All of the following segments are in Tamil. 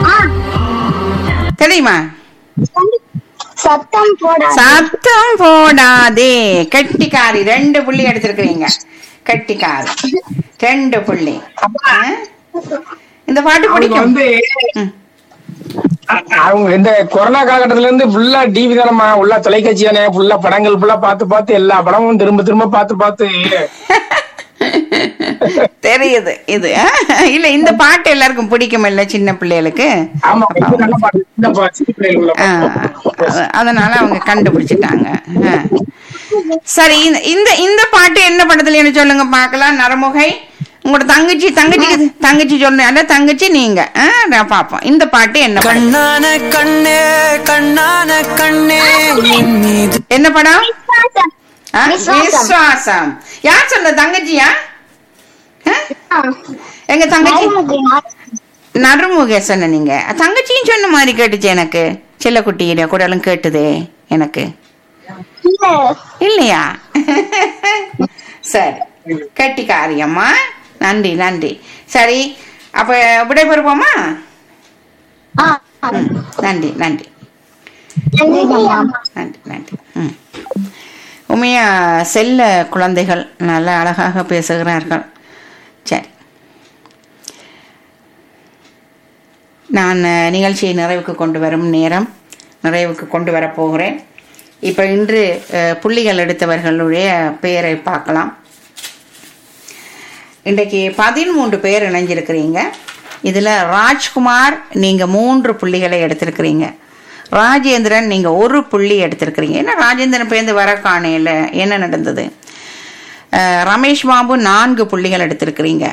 தெரியுமா சத்தம் போட சத்தம் போடாதே கெட்டிக்காரி ரெண்டு புள்ளி எடுத்திருக்கிறீங்க கெட்டிக்காரி ரெண்டு புள்ளி ஆ? இந்த பாட்டு அவங்க பிடிக்கும் வந்து ம். அ- அவங்க இந்த கொரோனா காலகட்டத்துல இருந்து ஃபுல்லா டிவி தானம்மா ஃபுல்லா தொலைக்காட்சி தானே ஃபுல்லா படங்கள் ஃபுல்லா பார்த்து பார்த்து எல்லா படமும் திரும்ப திரும்ப பார்த்து பார்த்து தெரியுது இது ஆ? இல்ல இந்த பாட்டு எல்லாருக்கும் பிடிக்கும் இல்ல சின்ன பிள்ளைகளுக்கு ஆமா இது நல்ல பாட்டு இந்த பாட்டு சின்ன பிள்ளைகளுக்குள்ள ஆ, பாட்டு. அத- அதனால அவங்க கண்டுபிடிச்சிட்டாங்க ஆ. சரி இந்த இந்த இந்த பாட்டு என்ன படத்துல என்ன சொல்லுங்க பார்க்கலாம் நரமுகை உங்களோட தங்கச்சி தங்கச்சிக்கு தங்கச்சி சொன்ன அல்ல தங்கச்சி நீங்க ஆ, நான் பாப்போம் இந்த பாட்டு என்ன படம் கண்ணான கண்ணே கண்ணான கண்ணே என் மீது என்ன படம் ஆ, விஸ்வாசம். விஸ்வாசம் யார் சொன்ன தங்கச்சியா ஆ? எங்க தங்கச்சி நறுமுக சொன்ன நீங்க தங்கச்சியும் சொன்ன மாதிரி கேட்டுச்சு எனக்கு செல்லக்குட்டியிட குடலும் கேட்டுதே எனக்கு இல்லையா சரி கட்டிக்காரியம்மா நன்றி நன்றி சரி அப்ப விடைபெறுவோமா ம், நன்றி நன்றி நன்றி நன்றி ம் உண்மையா செல்ல குழந்தைகள் நல்ல அழகாக பேசுகிறார்கள் சரி நான் அஹ், நிகழ்ச்சியை நிறைவுக்கு கொண்டு வரும் நேரம் நிறைவுக்கு கொண்டு வரப் போகிறேன் இப்போ இன்று அஹ், புள்ளிகள் எடுத்தவர்களுடைய பெயரை பார்க்கலாம் இன்றைக்கு பதிமூன்று பேர் இணைஞ்சிருக்கிறீங்க இதில் ராஜ்குமார் நீங்கள் மூன்று புள்ளிகளை எடுத்திருக்கிறீங்க ராஜேந்திரன் நீங்கள் ஒரு புள்ளி எடுத்திருக்கிறீங்க என்ன ராஜேந்திரன் பேருந்து வர காணையில் என்ன நடந்தது அஹ், ரமேஷ் பாபு நான்கு புள்ளிகள் எடுத்திருக்கிறீங்க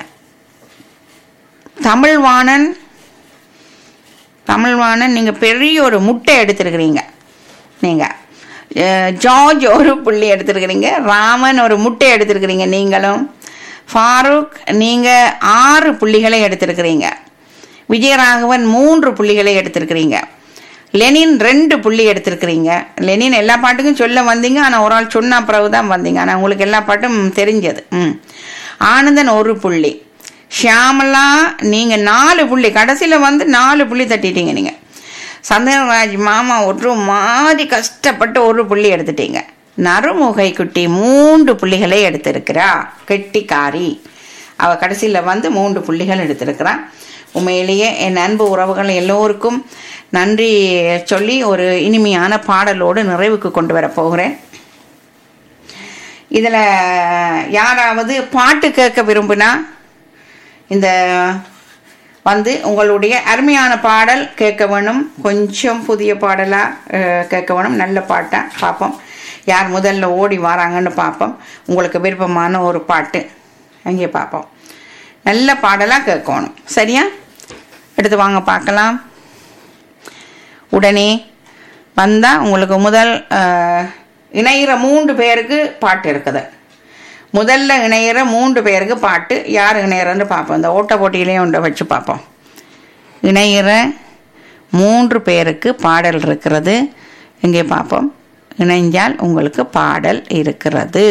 தமிழ்வாணன் தமிழ்வாணன் நீங்கள் பெரிய ஒரு முட்டை எடுத்திருக்கிறீங்க நீங்கள் ஜார்ஜ் ஒரு புள்ளி எடுத்திருக்கிறீங்க ராமன் ஒரு முட்டை எடுத்திருக்கிறீங்க நீங்களும் ஃபாரூக் நீங்கள் ஆறு புள்ளிகளை எடுத்திருக்கிறீங்க விஜயராகவன் மூன்று புள்ளிகளை எடுத்திருக்கிறீங்க லெனின் ரெண்டு புள்ளி எடுத்திருக்கிறீங்க லெனின் எல்லா பாட்டுக்கும் சொல்ல வந்தீங்க ஆனால் ஒரு ஆள் சொன்ன பிறகு தான் வந்தீங்க ஆனால் உங்களுக்கு எல்லா பாட்டும் தெரிஞ்சது ம் ஆனந்தன் ஒரு புள்ளி ஷியாமலா நீங்கள் நாலு புள்ளி கடைசியில் வந்து நாலு புள்ளி தட்டிட்டீங்க நீங்கள் சந்திரராஜ் மாமா ஒரு மாதிரி கஷ்டப்பட்டு ஒரு புள்ளி எடுத்துட்டீங்க நறுமுகை குட்டி மூன்று புள்ளிகளை எடுத்திருக்கிறா கெட்டிக்காரி அவ கடைசியில் வந்து மூன்று புள்ளிகள் எடுத்திருக்கிறா உண்மையிலேயே என் அன்பு உறவுகள் எல்லோருக்கும் நன்றி சொல்லி ஒரு இனிமையான பாடலோடு நிறைவுக்கு கொண்டு வரப் போகிறேன் இதில் யாராவது பாட்டு கேட்க விரும்பினா இந்த வந்து உங்களுடைய அருமையான பாடல் கேட்க வேணும் கொஞ்சம் புதிய பாடலாக கேட்க வேணும் நல்ல பாட்டாக பார்ப்போம் யார் முதல்ல ஓடி வராங்கன்னு பார்ப்போம் உங்களுக்கு விருப்பமான ஒரு பாட்டு அங்கே பார்ப்போம் நல்ல பாடலாக கேட்கணும் சரியா எடுத்து வாங்க பார்க்கலாம் உடனே வந்தால் உங்களுக்கு முதல் அஹ், இணையிற மூன்று பேருக்கு பாட்டு இருக்குது முதல்ல இணையிற மூன்று பேருக்கு பாட்டு யார் இணையிறன்னு பார்ப்போம் இந்த ஓட்ட போட்டியிலையும் ஒன்றை வச்சு பார்ப்போம் இணையிற மூன்று பேருக்கு பாடல் இருக்கிறது இங்கே பார்ப்போம் இணைஞ்சால் உங்களுக்கு பாடல் இருக்கிறது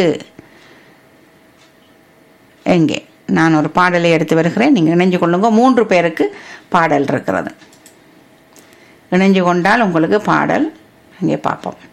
எங்கே நான் ஒரு பாடலை எடுத்து வருகிறேன் நீங்கள் இணைஞ்சு கொள்ளுங்க மூன்று பேருக்கு பாடல் இருக்கிறது இணைஞ்சு கொண்டால் உங்களுக்கு பாடல் இங்கே பார்ப்போம்